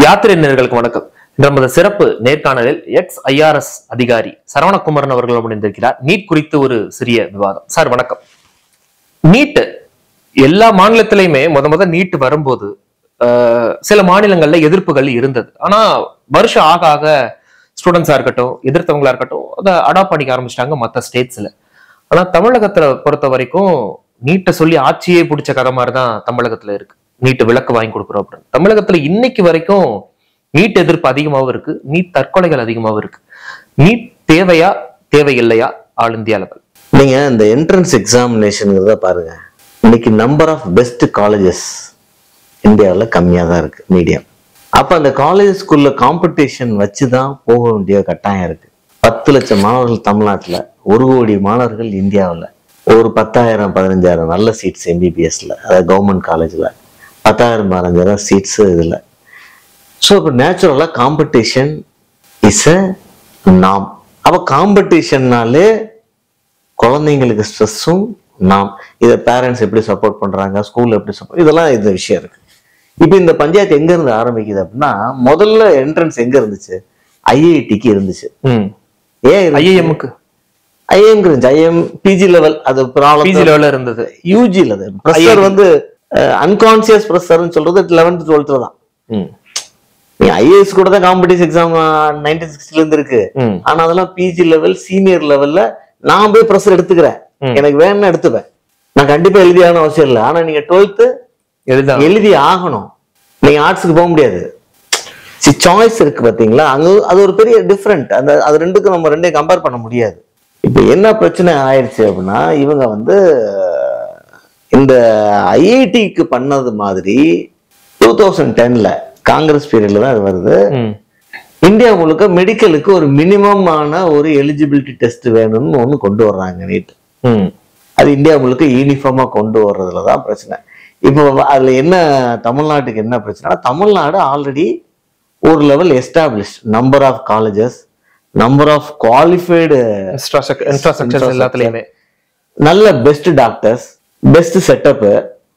யாத்திரை நேர்களுக்கு வணக்கம் இன்று நமது சிறப்பு நேர்காணலில் எக்ஸ் ஐஆர்எஸ் அதிகாரி சரவணகுமரன் அவர்கள் இணைந்திருக்கிறார் நீட் குறித்து ஒரு சிறிய விவாதம் சார் வணக்கம் நீட் எல்லா மாநிலத்திலையுமே முத முத நீட் வரும்போது ஆஹ், சில மாநிலங்கள்ல எதிர்ப்புகள் இருந்தது ஆனா வருஷம் ஆக ஆக ஸ்டூடெண்ட்ஸா இருக்கட்டும் எதிர்த்தவங்களா இருக்கட்டும் அதை அடாப்ட் பண்ணிக்க ஆரம்பிச்சிட்டாங்க மற்ற ஸ்டேட்ஸ்ல ஆனா தமிழகத்துல பொறுத்த வரைக்கும் நீட்டை சொல்லி ஆட்சியே பிடிச்ச கதை மாதிரி தான் தமிழகத்துல இருக்கு நீட்டு விளக்கு வாங்கி கொடுக்குறோம் அப்படின்னு தமிழகத்துல இன்னைக்கு வரைக்கும் நீட் எதிர்ப்பு அதிகமாகவும் இருக்கு நீட் தற்கொலைகள் அதிகமாகவும் இருக்கு நீட் தேவையா தேவையில்லையா ஆல் இந்தியா லெவல் நீங்க இந்த என்ட்ரன்ஸ் எக்ஸாமினேஷனுங்கிறத பாருங்க இன்னைக்கு நம்பர் ஆஃப் பெஸ்ட் காலேஜஸ் இந்தியாவில் கம்மியாக தான் இருக்கு மீடியம் அப்போ அந்த காலேஜஸ்குள்ள காம்படிஷன் வச்சு தான் போக வேண்டிய கட்டாயம் இருக்கு பத்து லட்சம் மாணவர்கள் தமிழ்நாட்டில் ஒரு கோடி மாணவர்கள் இந்தியாவில் ஒரு பத்தாயிரம் பதினஞ்சாயிரம் நல்ல சீட்ஸ் எம்பிபிஎஸ்ல அதாவது கவர்மெண்ட் காலேஜில் பத்தாயிரம் பதினஞ்சாயிரம் சீட்ஸ் இதில் ஸோ இப்போ நேச்சுரலாக காம்படிஷன் இஸ் அ நாம் அப்போ காம்படிஷன்னாலே குழந்தைங்களுக்கு ஸ்ட்ரெஸ்ஸும் நாம் இதை பேரண்ட்ஸ் எப்படி சப்போர்ட் பண்றாங்க ஸ்கூல்ல எப்படி சப்போர்ட் இதெல்லாம் இந்த விஷயம் இருக்கு இப்போ இந்த பஞ்சாயத்து எங்க இருந்து ஆரம்பிக்குது அப்படின்னா முதல்ல என்ட்ரன்ஸ் எங்க இருந்துச்சு ஐஐடிக்கு இருந்துச்சு ம் ஏன் ஐஏஎம்க்கு ஐஎம் இருந்துச்சு ஐஎம் பிஜி லெவல் அது பிஜி ப்ராப்ளம் லெவல்ல இருந்தது யூஜியில் அது ப்ரெஷர் IIT. வந்து அன்கான்சியஸ் ப்ரெஷர்னு சொல்றது லெவன்த் டுவெல்த்ல தான் ம் நீ ஐஏஎஸ் கூட தான் காம்படிஷன் எக்ஸாம் நைன்டீன் சிக்ஸ்டில இருந்து இருக்கு ம் ஆனா அதெல்லாம் பிஜி லெவல் சீனியர் லெவல்ல நான் போய் ப்ரெஷர் எடுத்துக்கிறேன் ம். எனக்கு வேணும்னா எடுத்துப்பேன் நான் கண்டிப்பா எழுதியான அவசியம் இல்லை ஆனா நீங்க டுவெல்த்து எதுதான் எழுதி ஆகணும் நீங்க ஆர்ட்ஸுக்கு போக முடியாது சாய்ஸ் இருக்கு பாத்தீங்களா அங்க அது ஒரு பெரிய டிஃப்ரெண்ட் அந்த அது ரெண்டுக்கும் நம்ம ரெண்டையும் கம்பேர் பண்ண முடியாது இப்போ என்ன பிரச்சனை ஆயிடுச்சு அப்படின்னா இவங்க வந்து இந்த ஐஐடிக்கு பண்ணது மாதிரி டூ தௌசண்ட் டென்ல காங்கிரஸ் பீரியட்ல தான் அது வருது ம் இந்தியா முழுக்க மெடிக்கலுக்கு ஒரு மினிமமான ஒரு எலிஜிபிலிட்டி டெஸ்ட் வேணும்னு ஒன்று கொண்டு வர்றாங்க நீட் ம் அது இந்தியா முழுக்க யூனிஃபார்மா கொண்டு வர்றதுல தான் பிரச்சனை இப்போ அதுல என்ன தமிழ்நாட்டுக்கு என்ன பிரச்சனைனா தமிழ்நாடு ஆல்ரெடி ஒரு level establish number of colleges number of qualified infrastructure infrastructure எல்லாத்துலயுமே நல்ல பெஸ்ட் டாக்டர்ஸ் பெஸ்ட் செட்டப்பு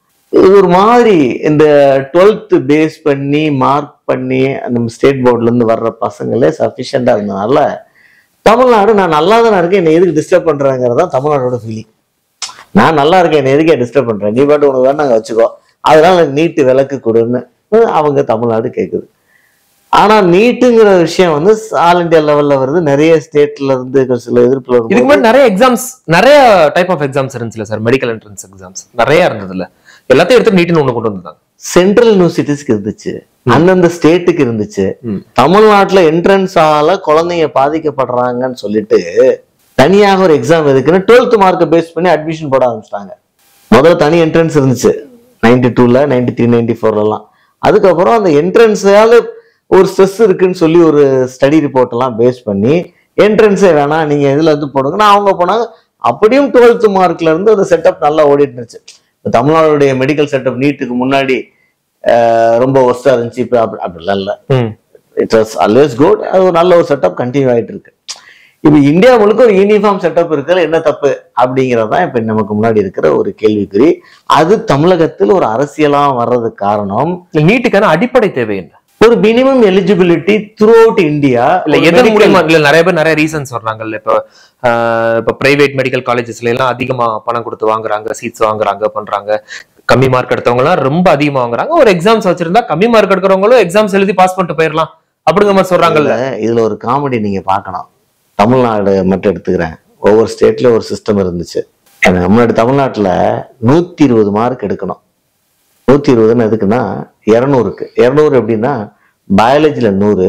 ஒரு மாதிரி இந்த டுவெல்த் பேஸ் பண்ணி மார்க் பண்ணி அந்த ஸ்டேட் போர்ட்ல இருந்து வர்ற பசங்களே சஃபிஷியண்டா இருந்தனால தமிழ்நாடு நான் நல்லா தானே இருக்கேன் என்னை எதுக்கு டிஸ்டர்ப் பண்றாங்கிறது தான் தமிழ்நாடோட ஃபீலிங் நான் நல்லா இருக்கேன் என்னை எதுக்கே டிஸ்டர்ப் பண்றேன் நீ பாட்டு உனக்கு வேணா அங்க வச்சுக்கோ அதனால எனக்கு நீட்டு விலக்கு கொடுன்னு அவங்க தமிழ்நாடு கேக்குது ஆனா நீட்டுங்கிற விஷயம் வந்து ஆல் இந்தியா லெவல்ல வருது நிறைய ஸ்டேட்ல இருந்து சில எதிர்ப்புல இதுக்கு வரும்போது முன்னாடி நிறைய எக்ஸாம்ஸ் நிறைய டைப் ஆஃப் எக்ஸாம்ஸ் இருந்துச்சுல சார் மெடிக்கல் என்ட்ரன்ஸ் எக்ஸாம்ஸ் நிறைய இருந்ததுல எல்லாத்தையும் எடுத்து நீட்டுன்னு ஒண்ணு கொண்டு வந்தாங்க சென்ட்ரல் யூனிவர்சிட்டிஸ்க்கு இருந்துச்சு அந்தந்த ஸ்டேட்டுக்கு இருந்துச்சு ம். தமிழ்நாட்டுல என்ட்ரன்ஸ் ஆல குழந்தைங்க பாதிக்கப்படுறாங்கன்னு சொல்லிட்டு தனியாக ஒரு எக்ஸாம் எதுக்குன்னு டுவெல்த் மார்க்கை பேஸ் பண்ணி அட்மிஷன் போட ஆரம்பிச்சிட்டாங்க முதல்ல தனி என்ட்ரன்ஸ் இருந்துச்சு நைன்டி டூல நைன்டி த்ரீ நைன்டி ஃபோர்லாம் அதுக்கப்புறம் அந்த என்ட்ரன்ஸால ஒரு ஸ்ட்ரெஸ் இருக்குன்னு சொல்லி ஒரு ஸ்டடி ரிப்போர்ட் எல்லாம் பேஸ் பண்ணி என்ட்ரன்ஸே வேணாம் நீங்க இதுல இருந்து போடுங்கன்னா அவங்க போனாங்க அப்படியும் டுவெல்த் மார்க்ல இருந்து அந்த செட்டப் நல்லா ஓடிட்டு இருந்துச்சு இப்ப தமிழ்நாடுடைய மெடிக்கல் செட்டப் நீட்டுக்கு முன்னாடி அஹ், ரொம்ப ஒஸ்டா இருந்துச்சு இப்போ அப்படி அப்படிலாம் இல்லை ம் இட் வாஸ் ஆல்வேஸ் குட் அது ஒரு நல்ல ஒரு செட்டப் கண்டினியூ ஆயிட்டு இருக்கு இப்போ இந்தியா முழுக்க ஒரு யூனிஃபார்ம் செட்டப் இருக்கிற என்ன தப்பு அப்படிங்கிறது தான் இப்போ நமக்கு முன்னாடி இருக்கிற ஒரு கேள்விக்குறி அது தமிழகத்தில் ஒரு அரசியலா வர்றதுக்கு காரணம் நீட்டுக்கான அடிப்படை தேவை என்ன ஒரு minimum eligibility throughout India இல்ல எதன் மூலியமா இல்ல நிறைய பேர் நிறைய ரீசன்ஸ் சொல்றாங்கல்ல இப்போ ஆஹ், இப்போ பிரைவேட் மெடிக்கல் காலேஜஸ்ல எல்லாம் அதிகமா பணம் கொடுத்து வாங்குறாங்க சீட்ஸ் வாங்குறாங்க பண்றாங்க கம்மி மார்க் எடுத்தவங்க எல்லாம் ரொம்ப அதிகமா வாங்குறாங்க ஒரு எக்ஸாம்ஸ் வச்சிருந்தா கம்மி மார்க் எடுக்கிறவங்களும் எக்ஸாம்ஸ் எழுதி பாஸ் பண்ணிட்டு போயிடலாம் அப்படிங்கிற மாதிரி சொல்றாங்கல்ல இதுல ஒரு காமெடி நீங்க பார்க்கணும் தமிழ்நாடு மட்டும் எடுத்துக்கிறேன் ஒவ்வொரு ஸ்டேட்ல ஒரு சிஸ்டம் இருந்துச்சு எனக்கு முன்னாடி தமிழ்நாட்டுல நூத்தி இருபது மார்க் எடுக்கணும் நூத்தி இருபதுன்னு எதுக்குன்னா இரநூறுக்கு இரநூறு எப்படின்னா பயாலஜில நூறு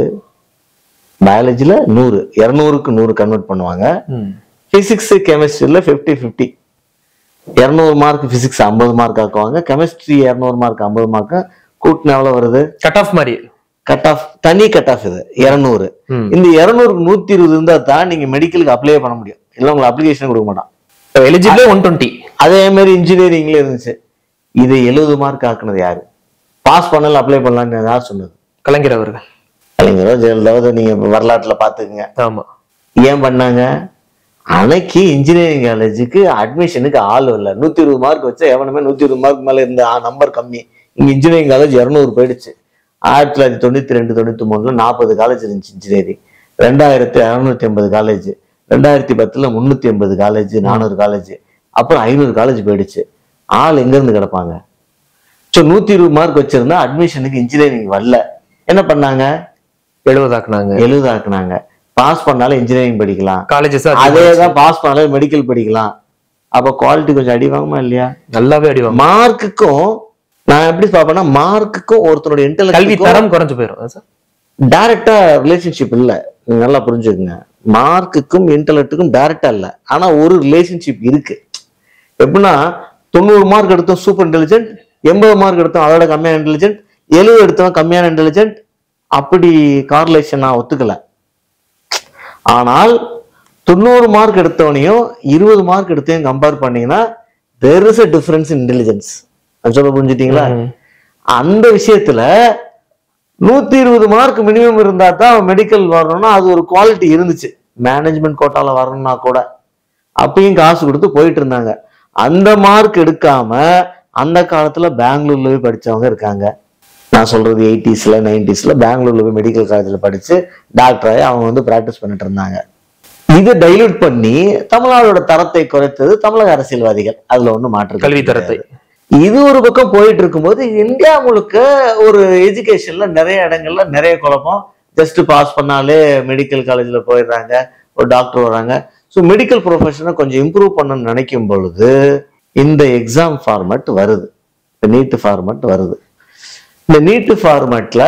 பயாலஜில நூறு இரநூறுக்கு நூறு கன்வெர்ட் பண்ணுவாங்க ம். பிசிக்ஸ் கெமிஸ்ட்ரியில் ஃபிஃப்டி ஃபிஃப்டி இரநூறு மார்க் பிசிக்ஸ் ஐம்பது மார்க் ஆக்குவாங்க கெமிஸ்ட்ரி இரநூறு மார்க் ஐம்பது மார்க் கூட்டினா எவ்வளோ வருது கட் ஆஃப் மாதிரி கட் ஆஃப் தனி கட் ஆஃப் இது இரநூறு ம். இந்த இரநூறுக்கு நூத்தி இருபது இருந்தா தான் நீங்க மெடிக்கலுக்கு அப்ளை பண்ண முடியும் இல்லை உங்களுக்கு அப்ளிகேஷன் கொடுக்க மாட்டான் எலிஜிபிளே ஒன் டுவெண்ட்டி அதே மாதிரி இன்ஜினியரிங்ல இருந்துச்சு இது எழுபது மார்க் ஆக்குனது யாரு பாஸ் பண்ணல அப்ளை பண்ணலாம்னு யார் சொன்னது கலைஞர் அவர்கள் கலைஞரோ ஜெயலலிதாவோ நீங்க வரலாற்றுல பாத்துக்கங்க ஆமா ஏன் பண்ணாங்க அன்னைக்கு இன்ஜினியரிங் காலேஜுக்கு அட்மிஷனுக்கு ஆள் இல்லை நூத்தி இருபது மார்க் வச்சா எவனுமே நூத்தி இருபது மார்க் மேல இருந்த நம்பர் கம்மி இங்க இன்ஜினியரிங் காலேஜ் இரநூறு போயிடுச்சு ஆயிரத்தி தொள்ளாயிரத்தி தொண்ணூத்தி ரெண்டு தொண்ணூத்தி மூணுல நாற்பது காலேஜ் இருந்துச்சு இன்ஜினியரிங் ரெண்டாயிரத்தி அறுநூத்தி எண்பது காலேஜ் ரெண்டாயிரத்தி பத்துல முன்னூத்தி எண்பது காலேஜ் நானூறு காலேஜ் அப்புறம் ஐநூறு காலேஜ் போயிடுச்சு ஆள் எங்க இருந்து கிடப்பாங்க ஸோ நூத்தி இருபது மார்க் வச்சிருந்தா அட்மிஷனுக்கு இன்ஜினியரிங் வரல என்ன பண்ணாங்க எழுபதாக்குனாங்க எழுபது ஆக்குனாங்க பாஸ் பண்ணாலும் இன்ஜினியரிங் படிக்கலாம் காலேஜஸ் அதே தான் பாஸ் பண்ணாலும் மெடிக்கல் படிக்கலாம் அப்ப குவாலிட்டி கொஞ்சம் அடி வாங்குமா இல்லையா நல்லாவே அடிவாங்க மார்க்குக்கும் நான் எப்படி பார்ப்பேன்னா மார்க்குக்கும் ஒருத்தனுடைய கல்வி இன்டெலெக்ட் தரம் குறைஞ்சு போயிடும் சார் டைரக்டா ரிலேஷன்ஷிப் இல்ல நீங்க நல்லா புரிஞ்சுக்கங்க மார்க்குக்கும் இன்டெலெக்ட்டுக்கும் டைரக்டா இல்ல ஆனா ஒரு ரிலேஷன்ஷிப் இருக்கு எப்படின்னா தொண்ணூறு மார்க் எடுத்தோம் சூப்பர் இன்டெலிஜென்ட் எண்பது மார்க் எடுத்தோம் அதோட கம்மியான இன்டெலிஜென்ட் எழுபது எடுத்தவன் கம்மியான இன்டெலிஜென்ட் அப்படி கார்லேஷன் நான் ஒத்துக்கல ஆனால் தொண்ணூறு மார்க் எடுத்தவனையும் இருபது மார்க் எடுத்தையும் கம்பேர் பண்ணீங்கன்னா there is a difference in intelligence சொல்ல புரிஞ்சுட்டீங்களா ம். அந்த விஷயத்துல நூத்தி இருபது மார்க் மினிமம் இருந்தா தான் மெடிக்கல் வரணும்னா அது ஒரு குவாலிட்டி இருந்துச்சு மேனேஜ்மெண்ட் கோட்டால வரணும்னா கூட அப்பயும் காசு கொடுத்து போயிட்டு இருந்தாங்க அந்த மார்க் எடுக்காம அந்த காலத்துல பெங்களூர்ல போய் படிச்சவங்க இருக்காங்க நான் சொல்றது எயிட்டிஸ்ல நைன்டிஸ்ல பெங்களூர்ல போய் மெடிக்கல் காலேஜ்ல படிச்சு டாக்டர் ஆகி அவங்க வந்து பிராக்டிஸ் பண்ணிட்டு இருந்தாங்க இதை டைல்யூட் பண்ணி தமிழ்நாடோட தரத்தை குறைத்தது தமிழக அரசியல்வாதிகள் அதுல ஒண்ணு மாற்று கல்வி தரத்தை இது ஒரு பக்கம் போயிட்டு இருக்கும்போது இந்தியா முழுக்க ஒரு எஜுகேஷன்ல நிறைய இடங்கள்ல நிறைய குழப்பம் ஜஸ்ட் பாஸ் பண்ணாலே மெடிக்கல் காலேஜ்ல போயிடுறாங்க ஒரு டாக்டர் வராங்க ஸோ மெடிக்கல் ப்ரொஃபஷனை கொஞ்சம் இம்ப்ரூவ் பண்ணணும்னு நினைக்கும் பொழுது இந்த எக்ஸாம் ஃபார்மட் வருது இந்த நீட் ஃபார்மட் வருது இந்த நீட் ஃபார்மட்ல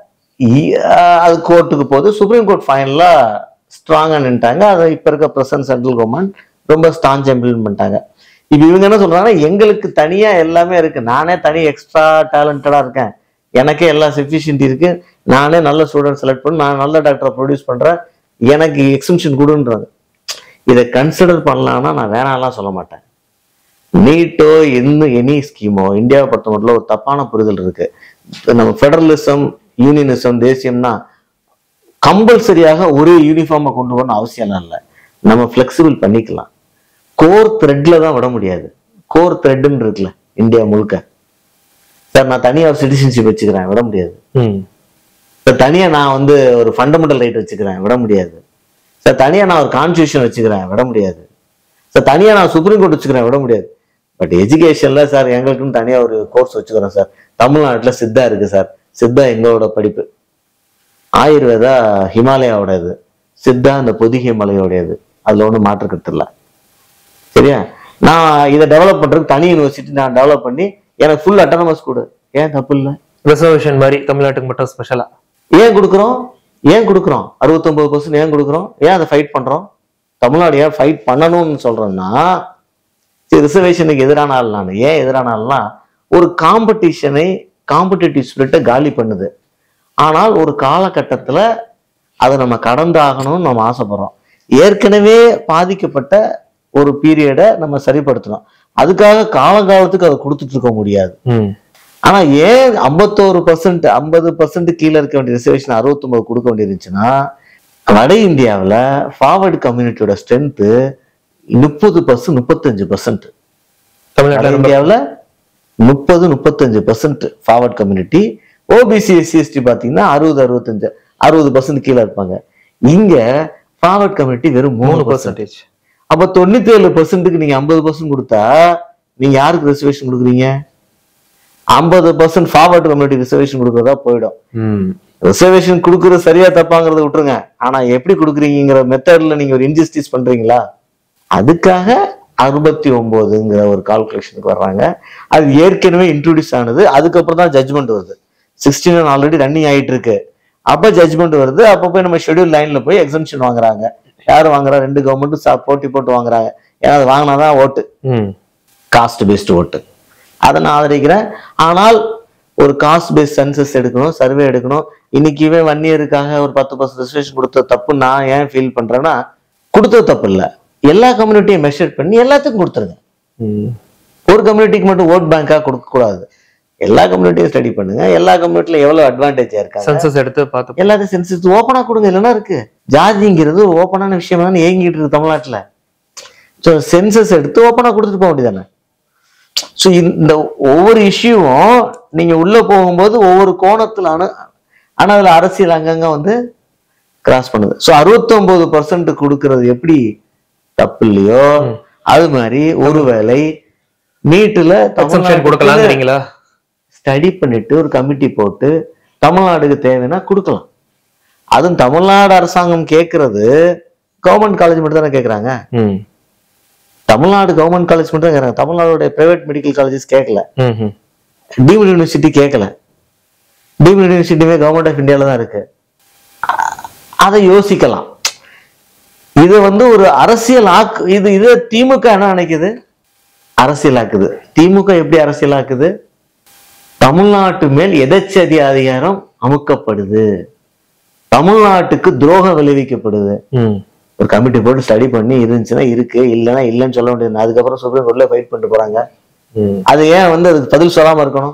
அது கோர்ட்டுக்கு போகுது சுப்ரீம் கோர்ட் ஃபைனலா ஸ்ட்ராங்கா நின்ட்டாங்க அதை இப்ப இருக்க பிரசன்ட் சென்ட்ரல் கவர்மெண்ட் ரொம்ப ஸ்டான்ச் இம்ப்ளிமெண்ட் பண்ணிட்டாங்க இப்ப இவங்க என்ன சொல்றாங்கன்னா எங்களுக்கு தனியா எல்லாமே இருக்கு நானே தனி எக்ஸ்ட்ரா டேலண்டடா இருக்கேன் எனக்கே எல்லா சஃபிஷியன்ட் இருக்கு நானே நல்ல ஸ்டூடெண்ட் செலக்ட் பண்ணி நான் நல்ல டாக்டரை ப்ரொடியூஸ் பண்றேன் எனக்கு எக்ஸம்ஷன் கொடுன்றாங்க இதை கன்சிடர் பண்ணலாம்னா நான் வேணாம்லாம் சொல்ல மாட்டேன் நீட்டோ இன்னும் எனி ஸ்கீமோ இந்தியாவை பொறுத்த மட்டும் ஒரு தப்பான புரிதல் இருக்கு இப்ப நம்ம ஃபெடரலிசம் யூனியனிசம் தேசியம்னா கம்பல்சரியாக ஒரே யூனிஃபார்மை கொண்டு வரணும் அவசியம்லாம் இல்லை நம்ம ஃபிளெக்சிபிள் பண்ணிக்கலாம் கோர் த்ரெட்ல தான் விட முடியாது கோர் த்ரெட்னு இருக்குல்ல இந்தியா முழுக்க சார் நான் தனியா ஒரு சிட்டிசன்ஷிப் வச்சுக்கிறேன் விட முடியாது ம். சார் தனியா நான் வந்து ஒரு ஃபண்டமெண்டல் ரைட் வச்சுக்கிறேன் விட முடியாது சார் தனியா நான் ஒரு கான்ஸ்டியூஷன் வச்சுக்கிறேன் விட முடியாது சார் தனியா நான் சுப்ரீம் கோர்ட் வச்சுக்கிறேன் விட முடியாது பட் எஜுகேஷன்ல சார் எங்களுக்குன்னு தனியா ஒரு கோர்ஸ் வச்சுக்கிறோம் சார் தமிழ்நாட்டுல சித்தா இருக்கு சார் சித்தா எங்களோட படிப்பு ஆயுர்வேதா ஹிமாலயாவோட இது சித்தா இந்த பொதிகை மலையோடையது அதுல ஒன்றும் மாற்றுக்கிறது இல்லை சரியா நான் இதை டெவலப் பண்றதுக்கு தனி யூனிவர்சிட்டி நான் டெவலப் பண்ணி எனக்கு ஃபுல் அட்டானமஸ் கொடு ஏன் தப்பு இல்லை ரிசர்வேஷன் மாதிரி தமிழ்நாட்டுக்கு மட்டும் ஸ்பெஷலா ஏன் கொடுக்குறோம் ஏன் கொடுக்குறோம் அறுபத்தொன்பது பர்சன்ட் ஏன் கொடுக்குறோம் ஏன் அதை ஃபைட் பண்றோம் தமிழ்நாடு ஏன் ஃபைட் பண்ணணும்னு சொல்றேன்னா ரிசர்வேஷனுக்கு எதிரான ஆள் நான் ஏன் எதிரான ஆள்னா ஒரு காம்படிஷனை காம்படிட்டிவ் ஸ்பிரிட்டை காலி பண்ணுது ஆனால் ஒரு காலகட்டத்துல அதை நம்ம கடந்தாகணும்னு நம்ம ஆசைப்படுறோம் ஏற்கனவே பாதிக்கப்பட்ட ஒரு பீரியடை நம்ம சரிப்படுத்தணும் அதுக்காக காலங்காலத்துக்கு அதை கொடுத்துட்டு இருக்க முடியாது ம். ஆனா ஏன் ஐம்பத்தோரு பர்சன்ட் ஐம்பது பர்சன்ட் கீழே இருக்க வேண்டிய ரிசர்வேஷன் அறுபத்தொன்பது கொடுக்க வேண்டியிருந்துச்சுன்னா வட இந்தியாவுல ஃபார்வர்டு கம்யூனிட்டியோட ஸ்ட்ரென்த் முப்பது பர்சன்ட் முப்பத்தஞ்சு பர்சன்ட் வட தமிழ்நாட்டுல ரொம்ப இந்தியாவுல முப்பது முப்பத்தஞ்சு percent forward community OBC SC ST பாத்தீங்கன்னா அறுபது அறுபத்தஞ்சு அறுபது பர்சன்ட் கீழே இருப்பாங்க இங்க ஃபார்வர்ட் கம்யூனிட்டி வெறும் மூணு மூணு பர்சன்ட் பர்சன்டேஜ் அப்ப தொண்ணூத்தி ஏழு பர்சன்ட்டுக்கு நீங்க ஐம்பது பர்சன்ட் கொடுத்தா நீங்க யாருக்கு ரிசர்வேஷன் கொடுக்குறீங்க ஐம்பது பர்சன்ட் ஃபார்வர்ட் கம்யூனிட்டி ரிசர்வேஷன் கொடுக்கறதா போயிடும் ரிசர்வேஷன் கொடுக்கறது சரியா தப்பாங்கிறத விட்டுருங்க ஆனா எப்படி கொடுக்குறீங்கிற மெத்தட்ல நீங்க ஒரு இன்ஜஸ்டிஸ் பண்றீங்களா அதுக்காக அறுபத்தி ஒன்பதுங்கிற ஒரு கால்குலேஷனுக்கு வர்றாங்க அது ஏற்கனவே இன்ட்ரோடியூஸ் ஆனது அதுக்கப்புறம் தான் ஜட்மெண்ட் வருது சிக்ஸ்டீன் ஆல்ரெடி ரன்னிங் ஆயிட்டு இருக்கு அப்ப ஜட்மெண்ட் வருது அப்ப போய் நம்ம ஷெட்யூல் லைன்ல போய் எக்ஸம்ஷன் வாங்குறாங்க யார் வாங்குறா ரெண்டு கவர்மெண்ட்டும் போட்டி போட்டு வாங்குறாங்க ஏன்னா அது வாங்கினாதான் ஓட்டு ம். காஸ்ட் பேஸ்டு ஓட்டு அதை நான் ஆதரிக்கிறேன் ஆனால் ஒரு காஸ்ட் பேஸ்ட் சென்சஸ் எடுக்கணும் சர்வே எடுக்கணும் இன்னைக்கு இவன் ஒன் இயருக்காக ஒரு பத்து பர்சன்ட் ரெஜிஸ்ட்ரேஷன் கொடுத்த தப்பு நான் ஏன் ஃபீல் பண்றேன்னா கொடுத்தது தப்பு இல்லை எல்லா கம்யூனிட்டியும் மெஷர் பண்ணி எல்லாத்துக்கும் கொடுத்துருங்க ம். ஒரு கம்யூனிட்டிக்கு மட்டும் ஓட் பேங்காக கொடுக்க கூடாது எல்லா கம்யூனிட்டியும் ஸ்டடி பண்ணுங்க எல்லா கம்யூனிட்டில எவ்வளவு அட்வான்டேஜா இருக்காங்க சென்சஸ் எடுத்து பார்த்து எல்லாத்தையும் சென்சஸ் ஓப்பனா கொடுங்க இல்லைன்னா இருக்கு ஜாதிங்கிறது ஒரு ஓப்பனான விஷயம் தான் ஏங்கிட்டு இருக்கு தமிழ்நாட்டுல ஸோ சென்சஸ் எடுத்து ஓப்பனா கொடுத்துட்டு போக வேண்டியதானே ஸோ இந்த ஒவ்வொரு இஷ்யூவும் நீங்க உள்ள போகும்போது ஒவ்வொரு கோணத்துல அணு ஆனா அதுல அரசியல் அங்கங்க வந்து கிராஸ் பண்ணுது ஸோ அறுபத்தொன்பது பர்சன்ட் கொடுக்கறது எப்படி தப்பு இல்லையோ அது மாதிரி ஒருவேளை நீட்டுல எக்ஸம்ஷன் கொடுக்கலாங்கிறீங்களா ஸ்டடி பண்ணிட்டு ஒரு கமிட்டி போட்டு தமிழ்நாடுக்கு தேவைன்னா கொடுக்கலாம் அதுவும் தமிழ்நாடு அரசாங்கம் கேட்கறது கவர்மெண்ட் காலேஜ் மட்டும் தானே கேட்குறாங்க ம் தமிழ்நாடு கவர்மெண்ட் காலேஜ் மட்டும் தான் கேட்குறாங்க தமிழ்நாடுடைய பிரைவேட் மெடிக்கல் காலேஜஸ் கேட்கல ம் ம் டீம்டு யூனிவர்சிட்டி கேட்கல டீம்டு யூனிவர்சிட்டியுமே கவர்மெண்ட் ஆஃப் இந்தியாவில் தான் இருக்கு அ- அதை யோசிக்கலாம் இது வந்து ஒரு அரசியல் ஆக்கு இது இது திமுக என்ன நினைக்குது அரசியலாக்குது திமுக எப்படி அரசியலாக்குது தமிழ்நாட்டு மேல் எதச்சதி அதிகாரம் அமுக்கப்படுது தமிழ்நாட்டுக்கு துரோகம் விளைவிக்கப்படுது ம் ஒரு கமிட்டி போட்டு ஸ்டடி பண்ணி இருந்துச்சுன்னா இருக்கு இல்லைன்னா இல்லைன்னு சொல்ல முடியாது அதுக்கப்புறம் சுப்ரீம் கோர்ட்ல ஃபைட் பண்ணிட்டு போறாங்க ம் அது ஏன் வந்து அதுக்கு பதில் சொல்லாம இருக்கணும்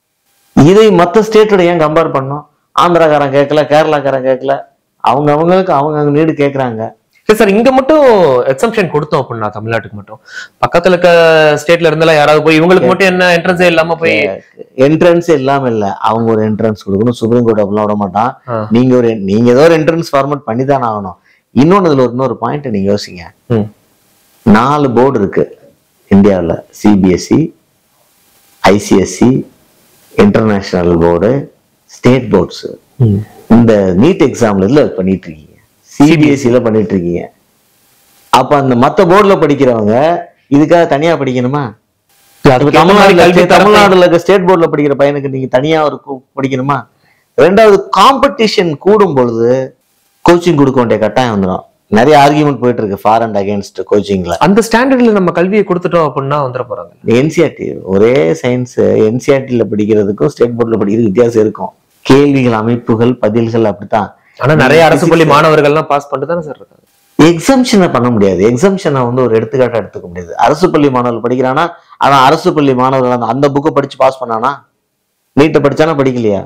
இதை மற்ற ஸ்டேட்டோட ஏன் கம்பேர் பண்ணணும் ஆந்திராக்காரன் கேட்கல கேரளாக்காரன் கேட்கல அவங்க அவங்களுக்கு அவங்க அவங்க நீடு கேட்கறாங்க சரி சார் இங்க மட்டும் எக்ஸம்ஷன் கொடுத்தோம் அப்படின்னா தமிழ்நாட்டுக்கு மட்டும் பக்கத்துல இருக்க ஸ்டேட்ல இருந்தெல்லாம் யாராவது போய் இவங்களுக்கு மட்டும் என்ன என்ட்ரன்ஸே இல்லாம போய் என்ட்ரன்ஸ் இல்லாம இல்ல அவங்க ஒரு என்ட்ரன்ஸ் கொடுக்கணும் சுப்ரீம் கோர்ட் அப்படிலாம் விட மாட்டான் ஆ. நீங்க ஒரு நீங்க ஏதோ ஒரு என்ட்ரன்ஸ் ஃபார்மேட் பண்ணி தானே ஆகணும் இன்னொன்னு இதுல ஒரு இன்னொரு பாயிண்ட் நீங்க யோசிங்க ம் நாலு போர்டு இருக்கு இந்தியாவில் CBSE ICSE international board state boards ம் இந்த நீட் எக்ஸாம்ல இதுல பண்ணிட்டு இருக்கீங்க சிபிஎஸ்சியில பண்ணிட்டு இருக்கீங்க அப்ப அந்த மத்த போர்டுல படிக்கிறவங்க இதுக்காக தனியா படிக்கணுமா இல்ல, இப்ப அதுக்கு ஏத்த மாதிரி தமிழ்நாடுல கல்வி இருக்க- தரத்தை- தமிழ்நாடுல இருக்க ஸ்டேட் போர்டுல படிக்கிற பையனுக்கு நீங்க தனியா ஒரு கு- படிக்கணுமா ரெண்டாவது காம்படிஷன் கூடும் பொழுது கோச்சிங் கொடுக்க வேண்டிய கட்டாயம் வந்துடும் நிறைய ஆர்கியூமெண்ட் போயிட்டு இருக்கு ஃபார் அண்ட் அகைன்ஸ்ட் கோச்சிங்ல அந்த ஸ்டாண்டர்ட்ல நம்ம கல்வியை கொடுத்துட்டோம் அப்படின்னா வந்துட போறாங்க என்சிஆர்டி ஒரே சயின்ஸ் என்சிஆர்டில படிக்கிறதுக்கும் ஸ்டேட் போர்ட்ல படிக்கிறதுக்கும் வித்தியாசம் இருக்கும் கேள்விகள் அமைப்புகள் பதில்கள் அப்படித்தான் ஆனா நிறைய அரசு பள்ளி மாணவர்கள்லாம் பாஸ் பண்ணிட்டு தானே சார் இருக்காங்க எக்ஸம்ஷனை பண்ண முடியாது எக்ஸம்ஷனை வந்து ஒரு எடுத்துக்காட்டா எடுத்துக்க முடியாது அரசு பள்ளி மாணவர்கள் படிக்கிறானா அவன் அரசு பள்ளி மாணவர்கள் அந்த- அந்த புக்கை படிச்சு பாஸ் பண்ணானா நீட்டை படிச்சானா படிக்கலையா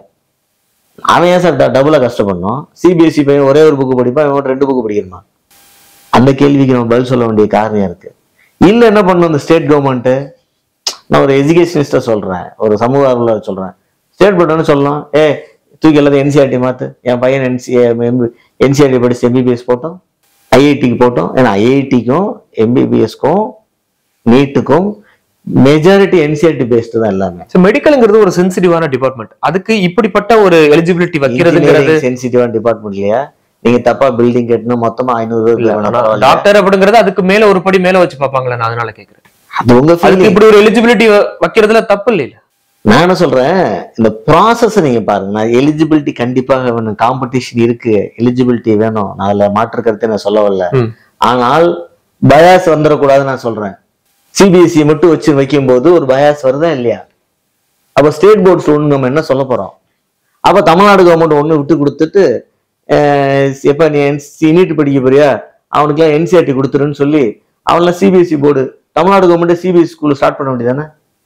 அவன் ஏன் சார் டபுளா கஷ்டப்படணும் சிபிஎஸ்சி பையன் ஒரே ஒரு புக்கு படிப்பான் இவன் ரெண்டு புக்கு படிக்கணுமா அந்த கேள்விக்கு நம்ம பதில் சொல்ல வேண்டிய காரணம் இருக்கு இல்ல என்ன பண்ணணும் இந்த ஸ்டேட் கவர்மெண்ட் நான் ஒரு எஜுகேஷனிஸ்டா சொல்றேன் ஒரு சமூக ஆர்வலர் சொல்றேன் ஸ்டேட் போர்ட் என்ன சொல்லலாம் ஏ தூக்கி எல்லாத்தையும் என்சிஆர்டி மாத்து என் பையன் என்சி என்சிஆர்டி படிச்சு எம்பிபிஎஸ் போட்டோம் ஐஐடிக்கு போட்டோம் ஏன்னா ஐஐடிக்கும் எம்பிபிஎஸ்க்கும் நீட்டுக்கும் மெஜாரிட்டி என்சிஆர்டி பேஸ்டு தான் எல்லாமே மெடிக்கல்ங்கிறது ஒரு சென்சிட்டிவான டிபார்ட்மெண்ட் அதுக்கு இப்படிப்பட்ட ஒரு எலிஜிபிலிட்டி வைக்கிறதுங்கிறது சென்சிட்டிவான டிபார்ட்மெண்ட் இல்லையா நீங்க தப்பா பில்டிங் கட்டணும் மொத்தமா ஐநூறு ரூபாய் டாக்டர் அப்படிங்கறது அதுக்கு மேல ஒரு படி மேல வச்சு பாப்பாங்களே நான் அதனால கேக்குறேன் அது உங்க அதுக்கு feeling. இப்படி ஒரு எலிஜிபிலிட்டி வைக்கிறதுல தப்பு இல்ல நான் என்ன சொல்றேன் இந்த ப்ராசஸ் நீங்க பாருங்க நான் எலிஜிபிலிட்டி கண்டிப்பாக வேணும் காம்படிஷன் இருக்கு எலிஜிபிலிட்டி வேணும் நான் அதுல மாற்று கருத்தை நான் சொல்ல வரல ம். ஆனால் பயாஸ் வந்துடக்கூடாதுன்னு நான் சொல்றேன் சிபிஎஸ்சி மட்டும் வச்சு வைக்கும்போது ஒரு பயாஸ் வருதா இல்லையா அப்ப ஸ்டேட் போர்ட் ஸ்டூடெண்ட் நம்ம என்ன சொல்ல போறோம் அப்ப தமிழ்நாடு கவர்மெண்ட் ஒண்ணு விட்டு கொடுத்துட்டு அஹ், எப்ப நீ NC நீட் படிக்க போறியா அவனுக்குலாம் என்சிஆர்டி கொடுத்துருன்னு சொல்லி அவன்லாம் CBSE board Tamil Nadu government CBSE school start பண்ண வேண்டியதானே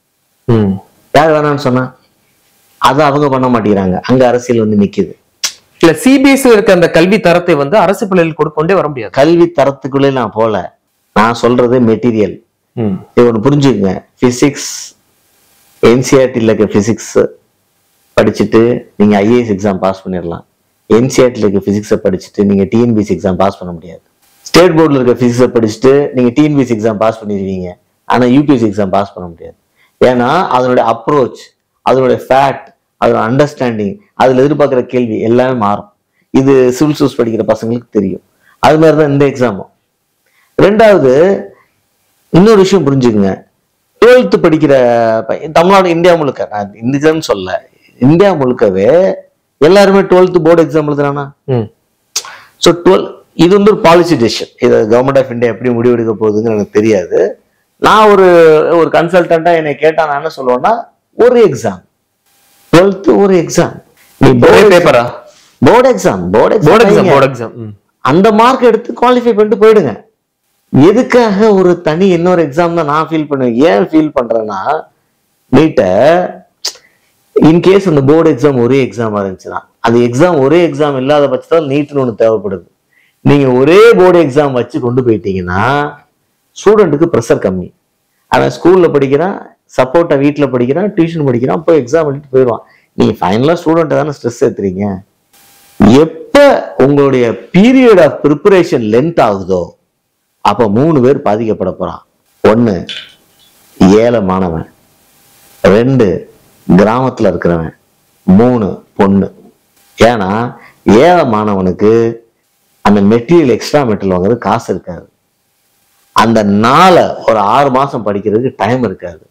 யார் வேணாம்னு சொன்னா அதை அவங்க பண்ண மாட்டேங்கிறாங்க அங்க அரசியல் வந்து நிக்குது இல்ல சிபிஎஸ்சி இருக்க அந்த கல்வி தரத்தை வந்து அரசு பள்ளியில் கொண்டு கொண்டே வர முடியாது கல்வி தரத்துக்குள்ளே நான் போல நான் சொல்றது மெட்டீரியல் இது ஒன்று புரிஞ்சுக்கங்க பிசிக்ஸ் என்சிஆர்டியில் இருக்க பிசிக்ஸ் படிச்சுட்டு நீங்க ஐஏஎஸ் எக்ஸாம் பாஸ் பண்ணிடலாம் என்சிஆர்டியில் இருக்க பிசிக்ஸை படிச்சுட்டு நீங்க டிஎன்பிசி எக்ஸாம் பாஸ் பண்ண முடியாது ஸ்டேட் போர்டில் இருக்க பிசிக்ஸை படிச்சுட்டு நீங்க டிஎன்பிசி எக்ஸாம் பாஸ் பண்ணிடுவீங்க ஆனா யூபிஎஸ்சி எக்ஸாம் பாஸ் பண்ண முடியாது ஏன்னா அதனுடைய அப்ரோச் அதனுடைய ஃபேக்ட் அதோட அண்டர்ஸ்டாண்டிங் அதுல எதிர்பார்க்குற கேள்வி எல்லாமே மாறும் இது சிவில் சூஸ் படிக்கிற பசங்களுக்கு தெரியும் அது மாதிரி தான் இந்த எக்ஸாமும் ரெண்டாவது இன்னொரு விஷயம் புரிஞ்சுக்குங்க டுவெல்த் படிக்கிற பையன் தமிழ்நாடு இந்தியா முழுக்க நான் இந்தியான்னு சொல்ல இந்தியா முழுக்கவே எல்லாருமே டுவெல்த் போர்டு எக்ஸாம் எழுதுறானா ம். ஸோ டுவெல் இது வந்து ஒரு பாலிசி டெசிஷன் இது கவர்மெண்ட் ஆஃப் இந்தியா எப்படி முடிவெடுக்க போகுதுன்னு எனக்கு தெரியாது நான் ஒரு ஒரு கன்சல்டண்டா என்னை கேட்டா நான் என்ன சொல்லுவேன்னா ஒரு எக்ஸாம் டுவெல்த் ஒரு எக்ஸாம் நீ ஒரே போர்டு பேப்பரா board exam board board exam exam board exam அந்த மார்க் எடுத்து குவாலிஃபை பண்ணிட்டு போயிடுங்க எதுக்காக ஒரு தனி இன்னொரு எக்ஸாம் தான் நான் ஃபீல் பண்ணுவேன் ஏன் ஃபீல் பண்றேன்னா நீட்டை இன்கேஸ் அந்த போர்டு எக்ஸாம் ஒரே எக்ஸாமா இருந்துச்சுன்னா அது எக்ஸாம் ஒரே எக்ஸாம் இல்லாத பட்சத்தில் நீட்னு ஒன்று தேவைப்படுது நீங்க ஒரே போர்டு எக்ஸாம் வச்சு கொண்டு போயிட்டீங்கன்னா ஸ்டூடெண்ட்டுக்கு ப்ரெஷர் கம்மி அவன் ஸ்கூல்ல படிக்கிறான் சப்போர்ட்டை வீட்டில் படிக்கிறான் டியூஷன் படிக்கிறான் போய் எக்ஸாம் எழுதிட்டு போயிடுவான் நீங்க ஃபைனலாக ஸ்டூடெண்ட்டை தானே ஸ்ட்ரெஸ் ஏத்துறீங்க எப்ப உங்களுடைய பீரியட் ஆஃப் ப்ரிப்பரேஷன் லென்த் ஆகுதோ அப்ப மூணு பேர் பாதிக்கப்பட போறான் ஒண்ணு ஏழை மாணவன் ரெண்டு கிராமத்துல இருக்கிறவன் மூணு பொண்ணு ஏன்னா ஏழை மாணவனுக்கு அந்த மெட்டீரியல் எக்ஸ்ட்ரா மெட்டீரியல் வாங்குறது காசு இருக்காது அந்த நாளை ஒரு ஆறு மாசம் படிக்கிறதுக்கு டைம் இருக்காது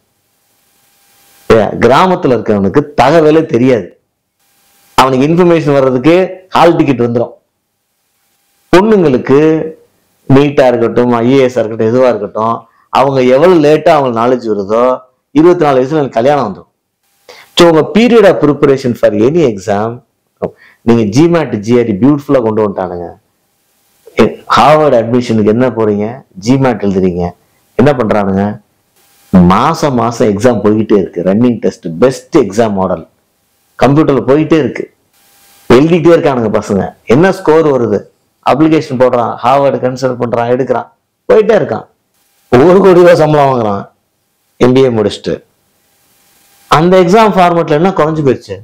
ஏ, கிராமத்துல இருக்கிறவனுக்கு தகவலே தெரியாது அவனுக்கு இன்ஃபர்மேஷன் வர்றதுக்கு ஹால் டிக்கெட் வந்துடும் பொண்ணுங்களுக்கு நீட்டா இருக்கட்டும் ஐஏஎஸ் இருக்கட்டும் எதுவா இருக்கட்டும் அவங்க எவ்வளவு லேட்டா அவங்களுக்கு நாலேஜ் வருதோ இருபத்தி நாலு வயசுல எனக்கு கல்யாணம் வந்துடும் ஸோ உங்க period of preparation for any exam நீங்க ஜிமேட் ஜிஆர்டி பியூட்டிஃபுல்லா கொண்டு வந்துட்டானுங்க ஹார்வர்ட் அட்மிஷனுக்கு என்ன போறீங்க ஜிமேட் எழுதுறீங்க என்ன பண்றானுங்க மாசம் மாசம் எக்ஸாம் போய்கிட்டே இருக்கு running test best exam model கம்ப்யூட்டர்ல போயிட்டே இருக்கு எழுதிட்டே இருக்கானுங்க பசங்க என்ன ஸ்கோர் வருது அப்ளிகேஷன் போடுறான் ஹார்வர்டு கன்சல்ட் பண்றான் எடுக்கிறான் போயிட்டே இருக்கான் ஒரு கோடி ரூபாய் சம்பளம் வாங்குறான் எம்பிஏ முடிச்சுட்டு அந்த எக்ஸாம் ஃபார்மேட்ல என்ன குறைஞ்சு போயிடுச்சு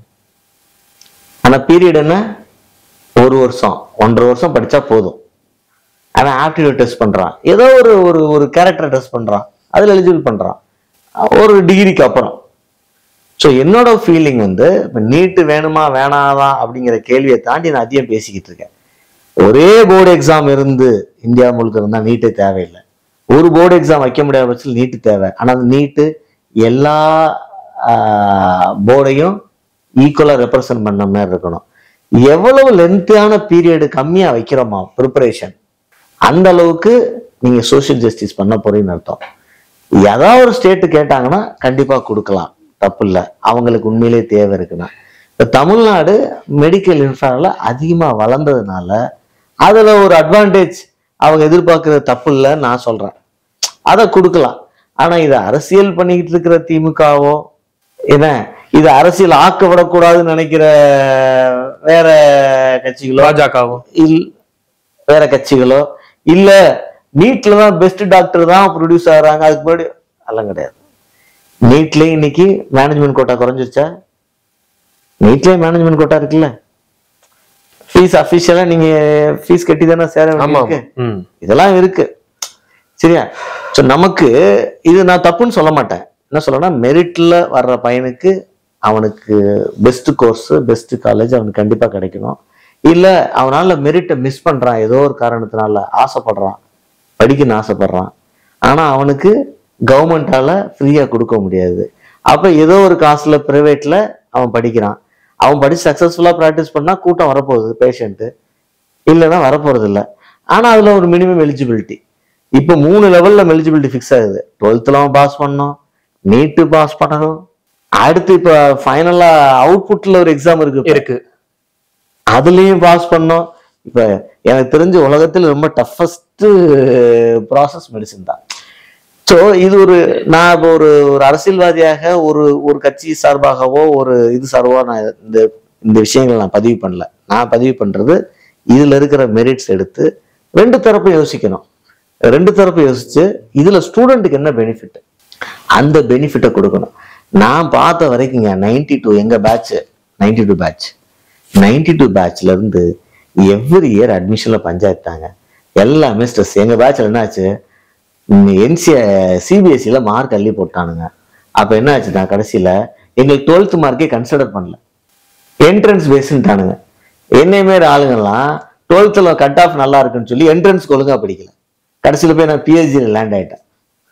ஆனா பீரியட் என்ன ஒரு வருஷம் ஒன்றரை வருஷம் படிச்சா போதும் ஆனா ஆப்டிடியூட் டெஸ்ட் பண்றான் ஏதோ ஒரு ஒரு ஒரு கேரக்டர் டெஸ்ட் பண்றான் அதுல எலிஜிபிள் பண்றான் ஒரு டிகிரிக்கு அப்புறம் ஸோ என்னோட ஃபீலிங் வந்து இப்போ நீட்டு வேணுமா வேணாதா அப்படிங்கிற கேள்வியை தாண்டி நான் அதிகம் பேசிக்கிட்டு இருக்கேன் ஒரே போர்டு எக்ஸாம் இருந்து இந்தியா முழுக்க இருந்தால் நீட்டே தேவையில்லை ஒரு போர்டு எக்ஸாம் வைக்க முடியாத பட்சத்தில் நீட்டு தேவை ஆனால் அந்த நீட்டு எல்லா போர்டையும் ஈக்குவலாக ரெப்ரசன்ட் பண்ண மாதிரி இருக்கணும் எவ்வளவு லென்த்தான பீரியடு கம்மியாக வைக்கிறோமா ப்ரிப்பரேஷன் அந்த அளவுக்கு நீங்கள் சோஷியல் ஜஸ்டிஸ் பண்ண போறீங்கன்னு அர்த்தம் ஏதாவது ஒரு ஸ்டேட்டு கேட்டாங்கன்னா கண்டிப்பாக கொடுக்கலாம் தப்பு இல்லை அவங்களுக்கு உண்மையிலே தேவை இருக்குன்னா இப்போ தமிழ்நாடு மெடிக்கல் இன்ஃப்ரால அதிகமாக வளர்ந்ததுனால அதில் ஒரு அட்வான்டேஜ் அவங்க எதிர்பார்க்கறது தப்பு இல்லைன்னு நான் சொல்கிறேன் அதை கொடுக்கலாம் ஆனால் இதை அரசியல் பண்ணிக்கிட்டு இருக்கிற திமுகவோ என்ன இது அரசியல் ஆக்க விடக்கூடாதுன்னு நினைக்கிற வேற கட்சிகளோ பாஜகவும் இல் வேற கட்சிகளோ இல்ல நீட்ல தான் பெஸ்ட் டாக்டர் தான் ப்ரொடியூஸ் ஆகுறாங்க அதுக்கு முன்னாடி அதெல்லாம் கிடையாது நீட்லயும் இன்னைக்கு மேனேஜ்மெண்ட் கோட்டா குறைஞ்சிருச்சா நீட்லயும் மேனேஜ்மெண்ட் கோட்டா இருக்குல்ல ஃபீஸ் அஃபிஷியலா நீங்க ஃபீஸ் கட்டி தானே சேர ஆமா வேண்டியிருக்கு ம் இதெல்லாம் இருக்கு சரியா ஸோ நமக்கு இது நான் தப்புன்னு சொல்ல மாட்டேன் என்ன சொல்லனா மெரிட்ல வர்ற பையனுக்கு அவனுக்கு பெஸ்ட் கோர்ஸ் பெஸ்ட் காலேஜ் அவனுக்கு கண்டிப்பா கிடைக்கணும் இல்ல அவனால மெரிட்டை மிஸ் பண்றான் ஏதோ ஒரு காரணத்தினால ஆசைப்படுறான் படிக்கணும்னு ஆசைப்படுறான் ஆனா அவனுக்கு கவர்மெண்டால ஃப்ரீயா கொடுக்க முடியாது அப்ப ஏதோ ஒரு காசுல பிரைவேட்ல அவன் படிக்கிறான் அவன் படிச்சு சக்சஸ்ஃபுல்லா ப்ராக்டிஸ் பண்ணா கூட்டம் வரப்போகுது பேஷண்ட்டு இல்லைன்னா வரப்போறது இல்லை ஆனா அதுல ஒரு மினிமம் எலிஜிபிலிட்டி இப்போ மூணு லெவல்ல எலிஜிபிலிட்டி ஃபிக்ஸ் ஆகுது டுவெல்த்ல அவன் பாஸ் பண்ணணும் நீட்டு பாஸ் பண்ணணும் அடுத்து இப்ப ஃபைனலா அவுட்புட்ல ஒரு எக்ஸாம் இருக்கு இப்ப. இருக்கு அதுலயும் பாஸ் பண்ணோம் இப்ப எனக்கு தெரிஞ்ச உலகத்தில் ரொம்ப டஃபஸ்ட் ப்ராசஸ் மெடிசன் தான் ஸோ இது ஒரு நான் இப்போ ஒரு ஒரு அரசியல்வாதியாக ஒரு ஒரு கட்சி சார்பாகவோ ஒரு இது சார்பாக நான் இந்த இந்த விஷயங்களை நான் பதிவு பண்ணல நான் பதிவு பண்றது இதுல இருக்கிற மெரிட்ஸ் எடுத்து ரெண்டு தரப்பும் யோசிக்கணும் ரெண்டு தரப்பும் யோசிச்சு இதுல ஸ்டூடெண்ட்டுக்கு என்ன பெனிஃபிட் அந்த பெனிஃபிட்டை கொடுக்கணும் நான் பார்த்த வரைக்குங்க நைன்டி டூ எங்க batch ninety two batch ninety two பேட்ச்ல இருந்து எவ்ரி இயர் அட்மிஷன்ல பஞ்சாயத்தாங்க எல்லாமே ஸ்ட்ரெஸ் எங்க பேட்ச்ல என்னாச்சு என்சி சிபிஎஸ்சியில் மார்க் அள்ளி போட்டானுங்க அப்ப என்ன ஆச்சுன்னா கடைசியில எங்களுக்கு டுவெல்த் மார்க்கே கன்சிடர் பண்ணல என்ட்ரன்ஸ் பேஸ்ன்ட்டானுங்க என்னை மாரி ஆளுங்கெல்லாம் டுவெல்த்தில் கட் ஆஃப் நல்லா இருக்குன்னு சொல்லி என்ட்ரன்ஸ்க்கு ஒழுங்கா படிக்கல கடைசியில போய் நான் பிஹெச்டியில் லேண்ட் ஆயிட்டேன்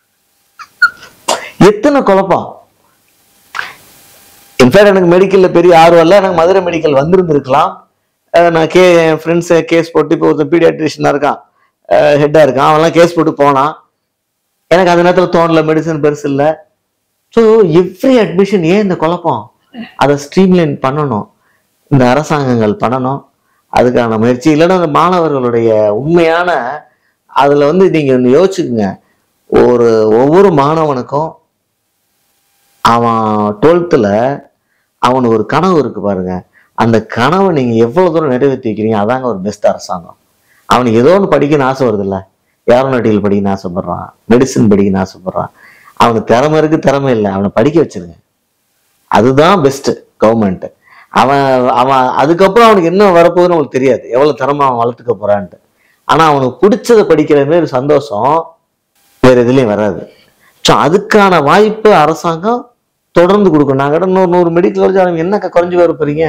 எத்தனை குழப்பம் இன்ஃபேக்ட் எனக்கு மெடிக்கல்ல பெரிய ஆர்வம் இல்லை எனக்கு மதுரை மெடிக்கல் வந்திருந்திருக்கலாம் அஹ் நான் கே என் ஃப்ரெண்ட்ஸ் கேஸ் போட்டு இப்போ ஒருத்தன் பீடியாட்ரிஷனாக இருக்கான் ஹெட்டாக இருக்கான் அவன்லாம் கேஸ் போட்டு போனான் எனக்கு அந்த நேரத்தில் தோணல மெடிசன் பெருசு இல்லை ஸோ எவ்ரி அட்மிஷன் ஏன் இந்த குழப்பம் அதை ஸ்ட்ரீம்லைன் பண்ணணும் இந்த அரசாங்கங்கள் பண்ணணும் அதுக்கான முயற்சி இல்லைன்னா அந்த மாணவர்களுடைய உண்மையான அதில் வந்து நீங்கள் ஒன்று யோசிச்சுக்குங்க ஒரு ஒவ்வொரு மாணவனுக்கும் அவன் டுவெல்த்தில் அவனுக்கு ஒரு கனவு இருக்கு பாருங்க அந்த கனவை நீங்க எவ்வளவு தூரம் நிறைவேற்றி வைக்கிறீங்க அதாங்க ஒரு பெஸ்ட் அரசாங்கம் அவனுக்கு ஏதோ ஒன்று படிக்கணும்னு ஆசை வருது இல்ல ஏரோநாட்டிக்கல் படிக்கணும்னு ஆசைப்படுறான் மெடிசன் படிக்கணும்னு ஆசைப்படுறான் அவனுக்கு திறமை இருக்கு திறமை இல்லை அவனை படிக்க வச்சிருங்க அதுதான் பெஸ்ட் கவர்மெண்ட் அவன் அவன் அதுக்கப்புறம் அவனுக்கு என்ன வரப்போகுதுன்னு அவனுக்கு தெரியாது எவ்வளவு திறமை அவன் வளர்த்துக்க போறான்ட்டு ஆனா அவனுக்கு பிடிச்சதை படிக்கிற மாதிரி சந்தோஷம் வேற எதுலயும் வராது ஸோ அதுக்கான வாய்ப்பு அரசாங்கம் தொடர்ந்து கொடுக்கும் நாங்கள் இன்னொரு நூறு மெடிக்கல் காலேஜ் அவன் என்ன குறைஞ்சு வர போறீங்க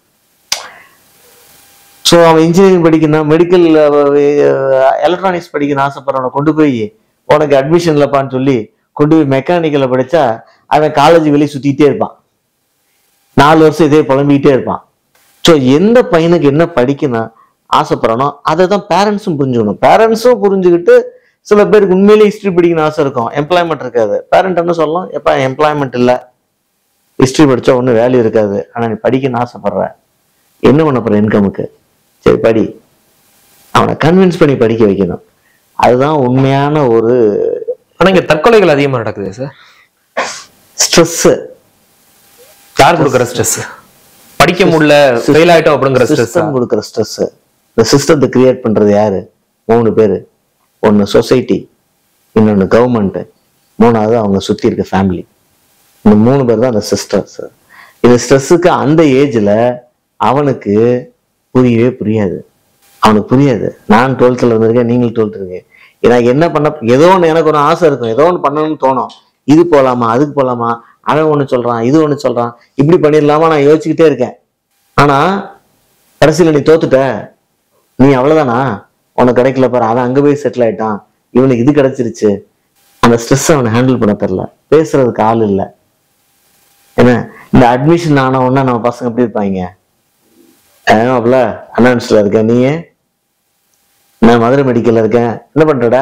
ஸோ அவன் இன்ஜினியரிங் படிக்கணும் மெடிக்கல் எலக்ட்ரானிக்ஸ் படிக்கணும் ஆசைப்படுறவனை கொண்டு போய் உனக்கு அட்மிஷன் இல்லப்பான்னு சொல்லி கொண்டு போய் மெக்கானிக்கலில் படிச்சா அவன் காலேஜ் வெளியே சுத்திட்டே இருப்பான் நாலு வருஷம் இதே புலம்பிக்கிட்டே இருப்பான் ஸோ எந்த பையனுக்கு என்ன படிக்கணும் ஆசைப்படுறானோ அதை தான் பேரண்ட்ஸும் புரிஞ்சுக்கணும் பேரண்ட்ஸும் புரிஞ்சுக்கிட்டு சில பேருக்கு உண்மையிலேயே ஹிஸ்ட்ரி படிக்கணும்னு ஆசை இருக்கும் எம்ப்ளாய்மெண்ட் இருக்காது பேரண்ட் என்ன சொல்லலாம் எப்பா எம்ப்ளாய்மெண்ட் இல்லை ஹிஸ்ட்ரி படிச்சா ஒன்றும் வேல்யூ இருக்காது ஆனால் நீ படிக்கணும்னு ஆசைப்படுற என்ன பண்ண போற இன்கமுக்கு சரி படி அவனை கன்வின்ஸ் பண்ணி படிக்க வைக்கணும் அதுதான் உண்மையான ஒரு ஆனா இங்க தற்கொலைகள் அதிகமா நடக்குது சார் ஸ்ட்ரெஸ் யார் கொடுக்குற ஸ்ட்ரெஸ் படிக்க முடியல ஃபெயில் ஆயிட்டோம் அப்படிங்கிற ஸ்ட்ரெஸ் சிஸ்டம் கொடுக்குற ஸ்ட்ரெஸ் இந்த சிஸ்டத்தை கிரியேட் பண்றது யாரு மூணு பேர் ஒன்னு சொசைட்டி இன்னொன்னு கவர்மெண்ட் மூணாவது அவங்க சுத்தி இருக்க ஃபேமிலி இந்த மூணு பேர் தான் அந்த சிஸ்டர்ஸ் இந்த ஸ்ட்ரெஸ்ஸுக்கு அந்த ஏஜ்ல அவனுக்கு புரியவே புரியாது அவனுக்கு புரியாது நான் டுவெல்த்தில் இருந்திருக்கேன் நீங்களும் டுவெல்த் இருக்கீங்க எனக்கு என்ன பண்ண ஏதோ ஒன்று எனக்கு ஒரு ஆசை இருக்கும் ஏதோ ஒன்று பண்ணணும்னு தோணும் இது போகலாமா அதுக்கு போகலாமா அவன் ஒன்று சொல்றான் இது ஒன்று சொல்றான் இப்படி பண்ணிடலாமா நான் யோசிச்சுக்கிட்டே இருக்கேன் ஆனா கடைசியில் நீ தோத்துட்ட நீ அவ்வளவுதானா உனக்கு கிடைக்கல பாரு அவன் அங்க போய் செட்டில் ஆயிட்டான் இவனுக்கு இது கிடைச்சிருச்சு அந்த ஸ்ட்ரெஸ் அவனை ஹேண்டில் பண்ண தெரில பேசுறதுக்கு ஆள் இல்லை என்ன இந்த அட்மிஷன் ஆன உடனே நம்ம பசங்க எப்படி இருப்பாங்க ஏமாப்ல அனான்ஸ்ல இருக்கேன் நீ நான் மதுரை மெடிக்கல்ல இருக்கேன் என்ன பண்றடா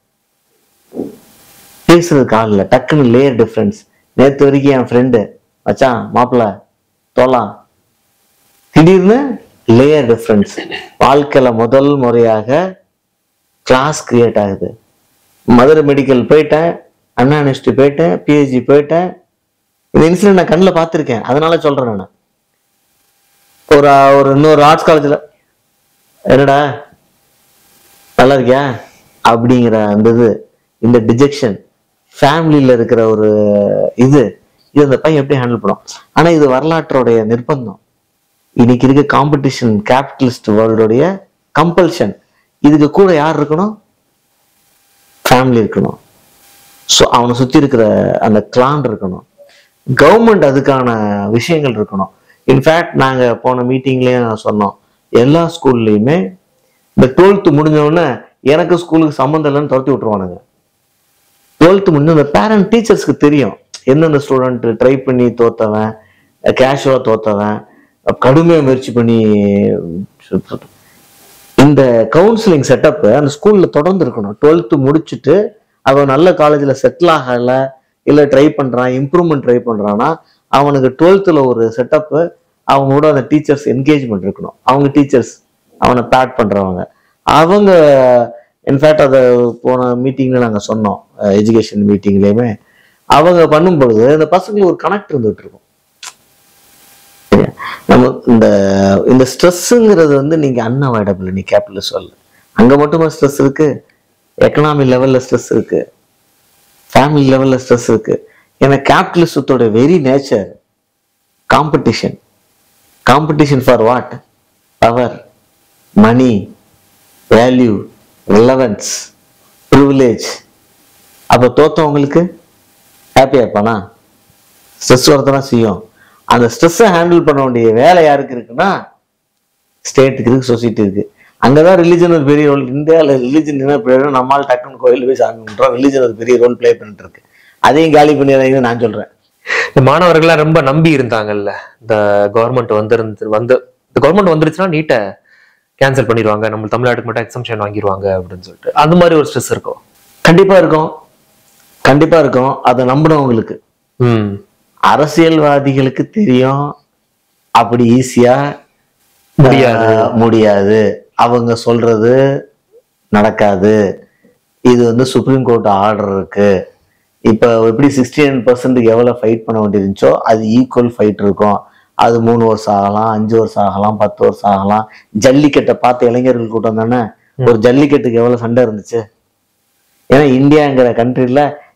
பேசுறதுக்கு ஆள் இல்லை டக்குன்னு லேயர் டிஃப்ரென்ஸ் நேத்து வரைக்கும் என் ஃப்ரெண்டு மச்சான் மாப்பிள்ள தோலாம் திடீர்னு லேயர் டிஃப்ரென்ஸ் வாழ்க்கையில முதல் முறையாக கிளாஸ் கிரியேட் ஆகுது மதுரை மெடிக்கல் போயிட்டேன் அண்ணா யூனிவர்சிட்டி போயிட்டேன் பிஹெச்டி போயிட்டேன் இந்த இன்சிடென்ட் நான் கண்ணில் பார்த்துருக்கேன் அதனால சொல்றேன் நான் ஒரு ஒரு இன்னொரு ஆர்ட்ஸ் காலேஜில் என்னடா நல்லா இருக்கியா அப்படிங்கிற அந்த இது இந்த டிஜெக்ஷன் ஃபேமிலியில் இருக்கிற ஒரு இது இது அந்த பையன் எப்படி ஹேண்டில் பண்ணும் ஆனா இது வரலாற்றோடைய நிர்பந்தம் இன்னைக்கு இருக்க காம்படிஷன் கேபிட்டலிஸ்ட் வேர்ல்டுடைய கம்பல்ஷன் இதுக்கு கூட யார் இருக்கணும் ஃபேமிலி இருக்கணும் ஸோ அவனை சுற்றி இருக்கிற அந்த கிளான் இருக்கணும் கவர்மெண்ட் அதுக்கான விஷயங்கள் இருக்கணும் இன்ஃபேக்ட் நாங்கள் போன மீட்டிங்லேயே சொன்னோம் எல்லா ஸ்கூல்லையுமே இந்த டுவெல்த்து முடிஞ்ச உடனே எனக்கு ஸ்கூலுக்கு சம்மந்தம் இல்லைன்னு துரத்தி விட்டுருவானுங்க டுவெல்த்து முடிஞ்ச அந்த பேரண்ட் டீச்சர்ஸ்க்கு தெரியும் எந்தெந்த ஸ்டூடெண்ட் ட்ரை பண்ணி தோத்தவன் கேஷுவலாக தோத்தவன் கடுமையாக முயற்சி பண்ணி இந்த கவுன்சிலிங் செட்டப் அந்த ஸ்கூல்ல தொடர்ந்து இருக்கணும் டுவெல்த்து முடிச்சுட்டு அவன் நல்ல காலேஜில் செட்டில் ஆகல இல்லை ட்ரை பண்றான் இம்ப்ரூவ்மெண்ட் ட்ரை பண்றான்னா அவனுக்கு டுவெல்த்தில் ஒரு செட்டப்பு அவங்க கூட அந்த டீச்சர்ஸ் என்கேஜ்மெண்ட் இருக்கணும் அவங்க டீச்சர்ஸ் அவனை பேட் பண்றவங்க அவங்க இன்ஃபேக்ட் அதை போன மீட்டிங்ல நாங்கள் சொன்னோம் எஜுகேஷன் மீட்டிங்லேயுமே அவங்க பண்ணும் பொழுது இந்த பசங்களுக்கு ஒரு கனெக்ட் இருந்துட்டு இருக்கும் சரியா? நம்ம இந்த இந்த ஸ்ட்ரெஸ்ஸுங்கிறது வந்து நீங்க அன்அவாய்டபிள் நீ கேபிட்டல் சொல்லு அங்க மட்டுமா ஸ்ட்ரெஸ் இருக்கு எக்கனாமி லெவல்ல ஸ்ட்ரெஸ் இருக்கு ஃபேமிலி லெவல்ல ஸ்ட்ரெஸ் இருக்கு ஏன்னா கேபிட்டலிசத்தோட very nature competition competition for what power money value relevance privilege அப்போ தோத்தவங்களுக்கு ஹாப்பியா இருப்பானா ஸ்ட்ரெஸ் வரதான் செய்யும் அந்த ஸ்ட்ரெஸ்ஸை ஹேண்டில் பண்ண வேண்டிய வேலை யாருக்கு இருக்குன்னா ஸ்டேட்டுக்கு இருக்கு சொசைட்டி இருக்கு அங்கதான் ரிலிஜன் ஒரு பெரிய ரோல் இந்தியாவில் ரிலிஜன் என்ன போயிடும் நம்மால் டக்குன்னு கோயில் போய் சாமி கும்பிட்றோம் ரிலிஜன் ஒரு பெரிய ரோல் ப்ளே பண்ணிட்டு இருக்கு அதையும் காலி பண்ணிடுறாங்கன்னு நான் சொல்றேன் இந்த மாணவர்கள்லாம் ரொம்ப நம்பி இருந்தாங்கல்ல இந்த கவர்மெண்ட் வந்திருந்து வந்து இந்த கவர்மெண்ட் வந்துருச்சுன்னா நீட்டை கேன்சல் பண்ணிடுவாங்க நம்ம தமிழ்நாட்டுக்கு மட்டும் எக்ஸம்ஷன் வாங்கிடுவாங்க அப்படின்னு சொல்லிட்டு அந்த மாதிரி ஒரு ஸ்ட்ரெஸ் இருக்கும் கண்டிப்பா இருக்கும் கண்டிப்பா இருக்கும் அதை நம்பினவங்களுக்கு ம் அரசியல்வாதிகளுக்கு தெரியும் அப்படி ஈஸியா முடியாது. ஆஹ், முடியாது அவங்க சொல்றது நடக்காது இது வந்து சுப்ரீம் கோர்ட் ஆர்டர் இருக்கு இப்போ எப்படி சிக்ஸ்டி நைன் பர்சன்ட்டுக்கு எவ்வளோ ஃபைட் பண்ண வேண்டியிருந்துச்சோ அது ஈக்குவல் ஃபைட் இருக்கும் அது மூணு வருஷம் ஆகலாம் அஞ்சு வருஷம் ஆகலாம் பத்து வருஷம் ஆகலாம் ஜல்லிக்கட்டை பார்த்த இளைஞர்கள் கூட்டம் தானே ஒரு ஜல்லிக்கட்டுக்கு எவ்வளோ சண்டை இருந்துச்சு ஏன்னா இந்தியாங்கிற கண்ட்ரில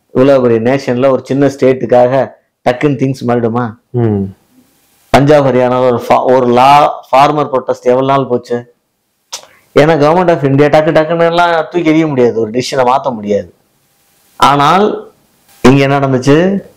இவ்வளவு பெரிய நேஷன்ல ஒரு சின்ன ஸ்டேட்டுக்காக டக்குன்னு திங்ஸ் மாறிடுமா ம் பஞ்சாப் ஹரியானால ஒரு fa- ஒரு லா ஃபார்மர் ப்ரொட்டஸ்ட் எவ்வளவு நாள் போச்சு ஏன்னா கவர்மெண்ட் ஆஃப் இந்தியா டக்கு டக்குன்னு எல்லாம் தூக்கி எறிய முடியாது ஒரு டிசிஷனை மாற்ற முடியாது ஆனால் இங்க என்ன நடந்துச்சு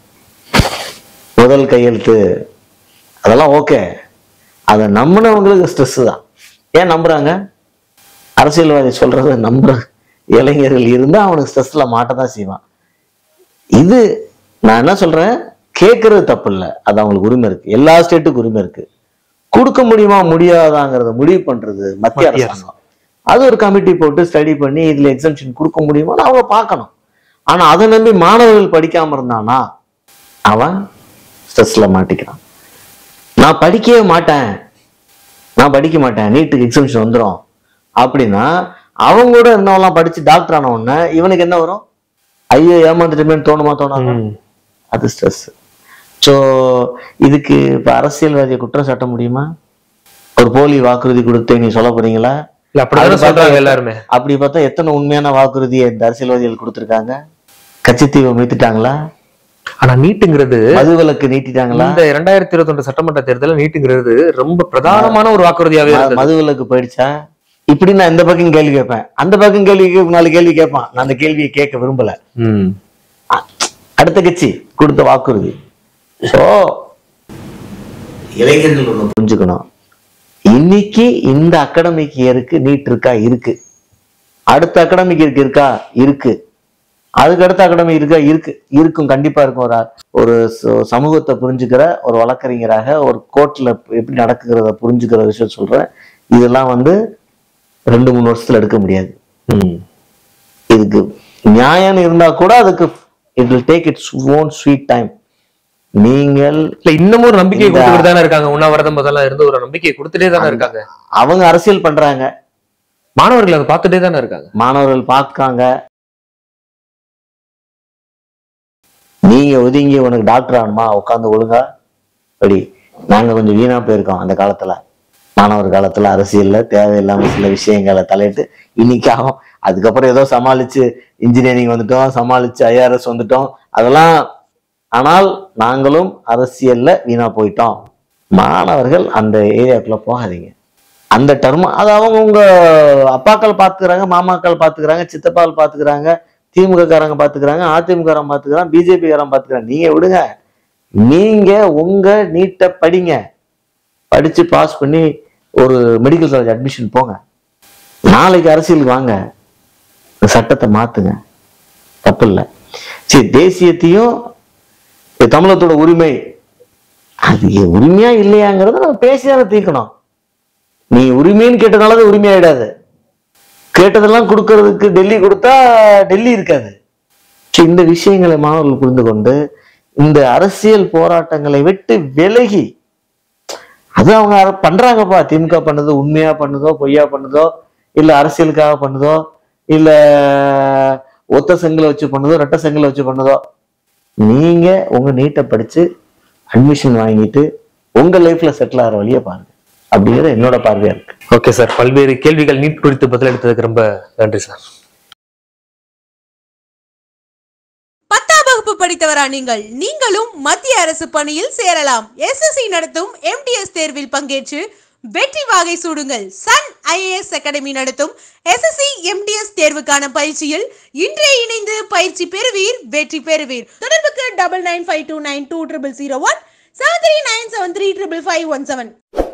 முதல் கையெழுத்து அதெல்லாம் ஓகே அதை நம்பினவங்களுக்கு ஸ்ட்ரெஸ் தான் ஏன் நம்புறாங்க அரசியல்வாதி சொல்றத நம்புற இளைஞர்கள் இருந்தா அவனுக்கு ஸ்ட்ரெஸ்ல மாட்ட தான் செய்வான் இது நான் என்ன சொல்றேன் கேட்கறது தப்பு இல்லை அது அவங்களுக்கு உரிமை இருக்கு எல்லா ஸ்டேட்டுக்கும் உரிமை இருக்கு கொடுக்க முடியுமா முடியாதாங்கிறத முடிவு பண்றது மத்திய மத்திய அரசாங்கம் அது ஒரு கமிட்டி போட்டு ஸ்டடி பண்ணி இதுல எக்ஸம்ஷன் கொடுக்க முடியுமான்னு அவங்க பார்க்கணும் ஆனா அதை நம்பி மாணவர்கள் படிக்காம இருந்தானா அவன் ஸ்ட்ரெஸ்ல மாட்டிக்கிறான் நான் படிக்கவே மாட்டேன் நான் படிக்க மாட்டேன் நீட்டுக்கு எக்ஸம்ஷன் வந்துடும் அப்படின்னா அவங்க கூட இருந்தவங்களாம் படிச்சு டாக்டர் ஆன உடனே இவனுக்கு என்ன வரும் ஐயோ ஏமாந்துட்டுமேன்னு தோணுமா தோணாதா ம். அது ஸ்ட்ரெஸ் ஸோ இதுக்கு இப்போ அரசியல்வாதியை குற்றம் சாட்ட முடியுமா ஒரு போலி வாக்குறுதி கொடுத்து நீ சொல்ல போறீங்களா இல்ல அப்படிதானே அது பார்த்தா சொல்றாங்க எல்லாருமே அப்படி பார்த்தா எத்தனை உண்மையான வாக்குறுதியை இந்த அரசியல்வாதிகள் கொடுத்துருக்காங்க கட்சித்தீவை மீத்துட்டாங்களா ஆனா நீட்டுங்கிறது மதுவிலக்கு நீட்டிட்டாங்களா இந்த இரண்டாயிரத்தி இருபத்தி ஒன்று சட்டமன்ற தேர்தலில் நீட்டுங்கிறது ரொம்ப பிரதானமான ஒரு வாக்குறுதியாவே ம- இருந்தது மதுவிலக்கு போயிடுச்சா இப்படி நான் இந்த பக்கம் கேள்வி கேட்பேன் அந்த பக்கம் கேள்வி கேட்க- நாலு கேள்வி கேட்பான் நான் அந்த கேள்வியை கேட்க விரும்பல ம் அ- அடுத்த கட்சி கொடுத்த வாக்குறுதி ஸோ இளைஞர்கள் ஒன்று புரிஞ்சுக்கணும் இன்னைக்கு இந்த அகாடமிக் இயருக்கு நீட் இருக்கா இருக்கு அடுத்த அகாடமிக் இயருக்கு இருக்கா இருக்கு அதுக்கு அடுத்த அகாடமி இருக்கா இருக்கு இருக்கும் கண்டிப்பா இருக்கும் ஒரு ஒரு ச- சமூகத்தை புரிஞ்சுக்கிற ஒரு வழக்கறிஞராக ஒரு கோர்ட்ல எப்படி நடக்குகிறத புரிஞ்சுக்கிற விஷயம் சொல்றேன் இதெல்லாம் வந்து ரெண்டு மூணு வருஷத்துல எடுக்க முடியாது ம் இதுக்கு நியாயம் இருந்தா கூட அதுக்கு it will take its own sweet time நீங்கள் இல்ல இன்னமும் ஒரு நம்பிக்கை இந்த- கொடுத்துட்டு தானே இருக்காங்க உண்ணாவிரதம் முதல்ல இருந்து ஒரு நம்பிக்கையை கொடுத்துட்டே தானே இருக்காங்க அவங்க அரசியல் பண்றாங்க மாணவர்கள் அதை பார்த்துட்டே தானே இருக்காங்க மாணவர்கள் பார்க்காங்க நீங்க ஒதுங்கி உனக்கு டாக்டர் ஆகணுமா உட்காந்து ஒழுங்கா படி நாங்க கொஞ்சம் வீணா போயிருக்கோம் அந்த காலத்துல மாணவர் காலத்துல அரசியல்ல தேவையில்லாம சில விஷயங்களை தலையிட்டு இன்னைக்கு ஆகும் அதுக்கப்புறம் ஏதோ சமாளிச்சு இன்ஜினியரிங் வந்துட்டோம் சமாளிச்சு ஐஆர்எஸ் வந்துட்டோம் அதெல்லாம் ஆனால் நாங்களும் அரசியல்ல வீணா போயிட்டோம் மாணவர்கள் அந்த ஏரியாக்குள்ள போகாதீங்க அந்த டர்ம் அது அவங்க உங்க அப்பாக்கள் பாத்துக்கிறாங்க மாமாக்கள் பாத்துக்கிறாங்க சித்தப்பாக்கள் பாத்துக்கிறாங்க திமுக காரங்க பாத்துக்கிறாங்க அதிமுக காரன் பாத்துக்கிறான் பிஜேபி காரன் பாத்துக்கிறாங்க நீங்க விடுங்க நீங்க உங்க நீட்டை படிங்க படிச்சு பாஸ் பண்ணி ஒரு மெடிக்கல் காலேஜ் அட்மிஷன் போங்க நாளைக்கு அரசியலுக்கு வாங்க இந்த சட்டத்தை மாத்துங்க தப்பு இல்லை சரி தேசியத்தையும் இது தமிழகத்தோட உரிமை அது உரிமையா இல்லையாங்கிறத நம்ம பேசிதானே தீர்க்கணும் நீ உரிமைன்னு கேட்டதுனால அது உரிமையாயிடாது கேட்டதெல்லாம் கொடுக்கறதுக்கு டெல்லி கொடுத்தா டெல்லி இருக்காது சரி, இந்த விஷயங்களை மாணவர்கள் புரிந்து கொண்டு இந்த அரசியல் போராட்டங்களை விட்டு விலகி அது அவங்க அர- பண்றாங்கப்பா திமுக பண்ணுதோ உண்மையா பண்ணுதோ பொய்யா பண்ணுதோ இல்ல அரசியலுக்காக பண்ணுதோ இல்ல ஒத்த செங்கலை வச்சு பண்ணுதோ ரெட்ட செங்கலை வச்சு பண்ணுதோ நீங்க உங்க நீட்டை படிச்சு அட்மிஷன் வாங்கிட்டு உங்க லைஃப்ல செட்டில் ஆகிற வழியை பாருங்க அப்படிங்கிறது என்னோட பார்வையா இருக்கு ஓகே சார் பல்வேறு கேள்விகள் நீட் குறித்து பதிலளித்ததுக்கு ரொம்ப நன்றி சார் பத்தாம் வகுப்பு படித்தவரா நீங்கள் நீங்களும் மத்திய அரசு பணியில் சேரலாம் எஸ்எஸ்சி நடத்தும் எம்டிஎஸ் தேர்வில் பங்கேற்று வெற்றி வாகை சூடுங்கள் சன் ஐஏஎஸ் அகாடமி நடத்தும் எஸ்எஸ்சி எம்டிஎஸ் தேர்வுக்கான பயிற்சியில் இன்றே இணைந்து பயிற்சி பெறுவீர் வெற்றி பெறுவீர் தொடர்புக்கு double nine five two nine two triple zero one seven three nine seven three triple five one seven